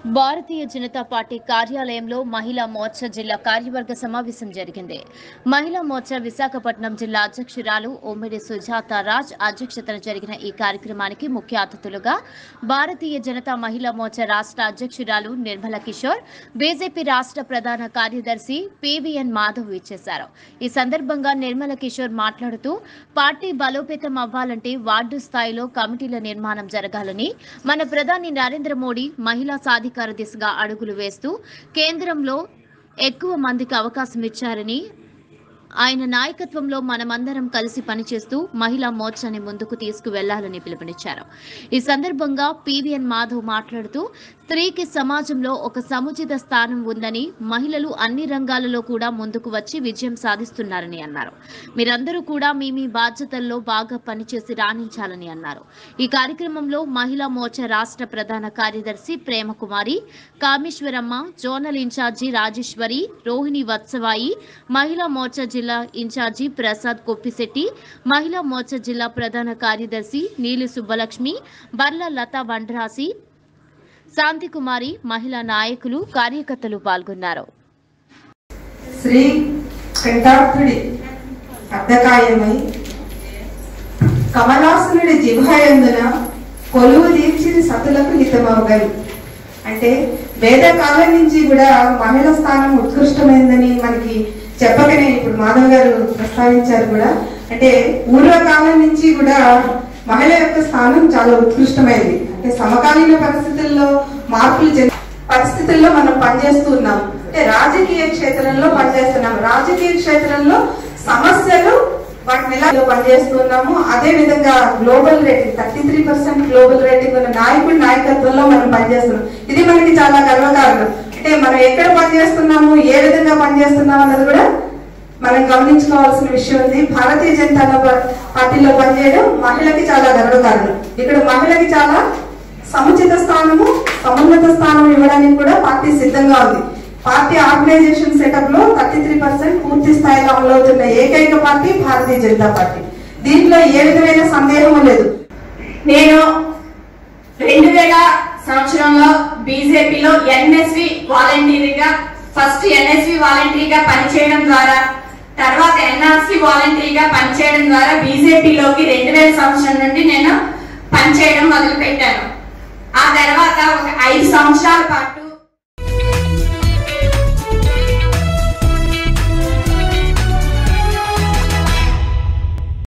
భారతీయ Janata party కార్యాలయంలో మహిళా మోర్చా జిల్లా కార్యవర్గ సమావేశం జరిగింది మహిళా మోర్చా విశాఖపట్నం జిల్లా అధ్యక్షురాలు ఉమ్మిడి సుజాత రాజ్ అధ్యక్షతన జరిగిన ఈ కార్యక్రమానికి ముఖ్య అతిథులుగా భారతీయ జనతా మహిళా మోర్చా రాష్ట్ర అధ్యక్షురాలు నిర్మల కిషోర్ బీజేపీ రాష్ట్ర ప్రధాన కార్యదర్శి పివిఎన్ మాధవ్ ఇచ్చేశారు ఈ సందర్భంగా నిర్మల కిషోర్ మాట్లాడుతూ పార్టీ బలోపేతం అవ్వాలంటే వార్డు స్థాయిలో కమిటీల నిర్మాణం జరగాలని మన ప్రధాని నరేంద్ర మోడీ మహిళా సాధికార దిశగా అడుగులు వేస్తూ కేంద్రంలో ఎక్కువ మందికి అవకాశం ఇచ్చారని ఆయన నాయకత్వంలో మనమందరం కలిసి పనిచేస్తూ మహిళా మోర్చాని ముందుకు తీసుకువెళ్లాలని పిలుపునిచ్చారు ఈ సందర్భంగా పివిఎన్ మాధవ్ మాట్లాడుతూ స్త్రీకి సమాజంలో ఒక సముచిత స్థానం ఉందని మహిళలు అన్ని రంగాలలో కూడా ముందుకు వచ్చి విజయం సాధిస్తున్నారని అన్నారు మీరందరూ కూడా మీ మీ బాధ్యతల్లో బాగా పనిచేసి రాణించాలని అన్నారు ఈ కార్యక్రమంలో మహిళా మోర్చా రాష్ట్ర ప్రధాన కార్యదర్శి ప్రేమకుమారి కామేశ్వరమ్మ జోనల్ ఇన్ఛార్జి రాజేశ్వరి రోహిణి వత్సవాయి మహిళా మోర్చా జిల్లా ఇన్ఛార్జి ప్రసాద్ కొప్పిశెట్టి మహిళా మోర్చా జిల్లా ప్రధాన కార్యదర్శి నీలి సుబ్బలక్ష్మి బర్ల లతా వండ్రాసి శాంతికుమారి మహిళా నాయకులు కార్యకర్తలు పాల్గొన్నారు శ్రీ కంఠార్థుడి అర్ధకాయమై కమలాసునుడి జిభాయందున కొలువు తీర్చిది సతులకు హితమవుగై అంటే వేదకాలం నుంచి కూడా మహిళ స్థానం ఉత్కృష్టమైందని మనకి చెప్పకనే ఇప్పుడు మాధవ్ గారు ప్రస్తావించారు కూడా అంటే పూర్వకాలం నుంచి కూడా మహిళ యొక్క స్థానం చాలా ఉత్కృష్టమైంది అంటే సమకాలీన పరిస్థితుల్లో మార్పులు చెంది పరిస్థితుల్లో మనం పనిచేస్తూ ఉన్నాం అంటే రాజకీయ క్షేత్రంలో పనిచేస్తున్నాం రాజకీయ క్షేత్రంలో సమస్యలు వాటిని ఎలా పనిచేస్తున్నాము అదే విధంగా global rating thirty three percent global rating ఉన్న నాయకుడి నాయకత్వంలో మనం పనిచేస్తున్నాం ఇది మనకి చాలా గర్వకారణం అంటే మనం ఎక్కడ పనిచేస్తున్నాము ఏ విధంగా పనిచేస్తున్నాం అన్నది కూడా మనం గమనించుకోవాల్సిన విషయం ఉంది భారతీయ జనతా పా- పార్టీలో పనిచేయడం మహిళకి చాలా గర్వకారణం ఇక్కడ మహిళకి చాలా సముచిత స్థానము సమున్నత స్థానం ఇవ్వడానికి కూడా పార్టీ సిద్ధంగా ఉంది పార్టీ ఆర్గనైజేషన్ సెటప్ లో థర్టీ త్రీ పర్సెంట్ పూర్తి స్థాయిలో అమలవుతున్న ఏకైక పార్టీ భారతీయ జనతా పార్టీ దీంట్లో ఏ విధమైన సందేహం లేదు నేను రెండు వేల సంవత్సరంలో బీజేపీలో ఎన్ఎస్వి వాలంటీర్గా ఫస్ట్ ఎన్ఎస్వి వాలంటీర్గా పనిచేయడం ద్వారా తర్వాత ఎన్ఆర్సి వాలంటీర్గా పనిచేయడం ద్వారా బీజేపీలోకి రెండు వేల సంవత్సరం నుండి నేను పనిచేయడం మొదలు పెట్టాను ఆ తర్వాత ఒక ఐదు సంవత్సరాల పాటు